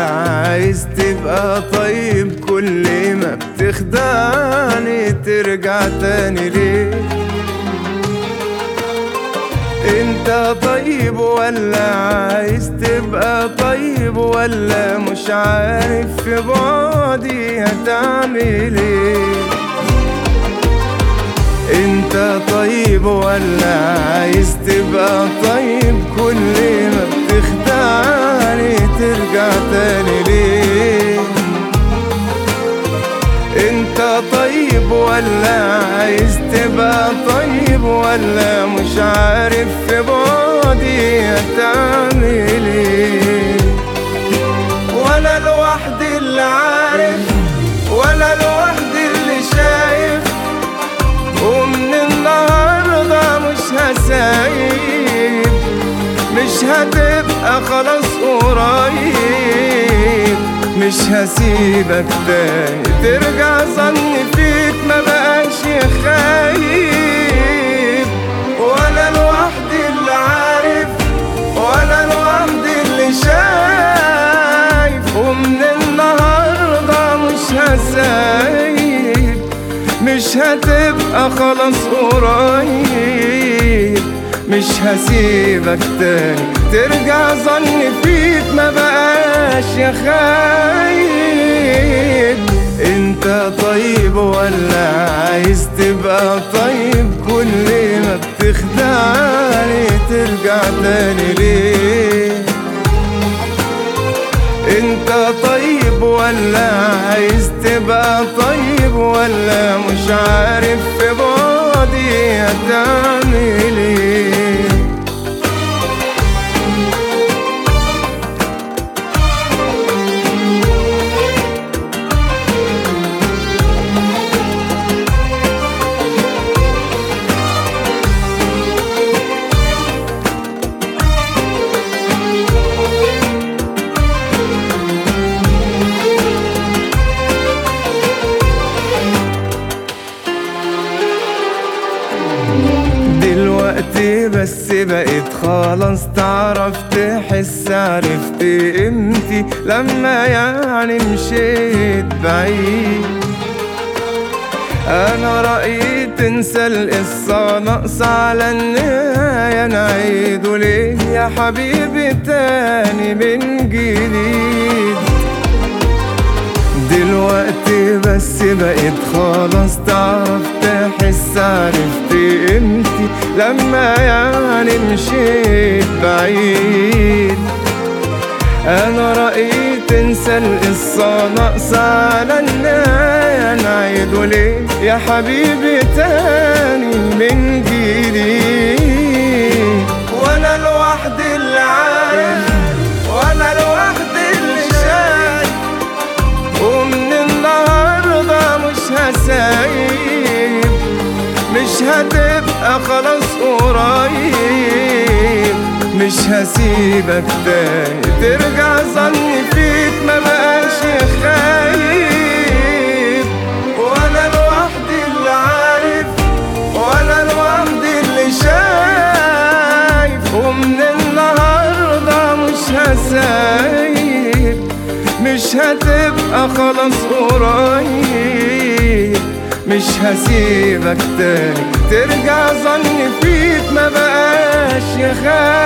عايز تبقى طيب كل ما بتخدعني ترجع تاني ليه انت طيب ولا عايز تبقى طيب ولا مش عارف في بعدي هتعمل ايه انت طيب ولا عايز تبقى طيب كل ما بتخدعني ترجع تاني ليه انت طيب ولا عايز تبقى طيب ولا مش عارف في بعدي هتعمل ايه ولا لوحدي اللي عارف ولا لوحدي اللي شايف ومن النهاردة مش هسايب مش هتبقى خلاص قريب مش هسيبك تاني ترجع ظني فيك ما بقاش خايب ولا لوحدي اللي عارف ولا لوحدي اللي شايف ومن النهارده مش هسايب مش هتبقى خلاص قريب مش هسيبك تاني ترجع ظني فيك ما بقاش يا خايب انت طيب ولا عايز تبقى طيب كل ما بتخدعني ترجع تاني ليه انت طيب ولا عايز تبقى طيب ولا مش عارف في بعدي هتعمل ايه دلوقتي بس بقيت خلاص تعرف تحس عرفت قيمتي لما يعني مشيت بعيد انا رأيي تنسى القصة ناقصة على النهاية نعيده ليه يا حبيبي تاني من جديد دلوقتي بس بقيت خلاص تعرف تحس عرفت قيمتي لما يعني مشيت بعيد انا رأيي تنسى القصة ناقصة على النهاية نعيده ليه يا حبيبي تاني من جديد وانا لوحدي اللي عارف وانا لوحدي اللي شايف ومن النهاردة مش هسايب مش هتبقى خلاص قريب مش هسيبك تاني ترجع ظني فيك ما بقاش خايب ولا لوحدي اللي عارف ولا لوحدي اللي شايف ومن النهارده مش هسايب مش هتبقى خلاص قريب مش هسيبك تاني ترجع ظني فيك ما بقاش يا خايف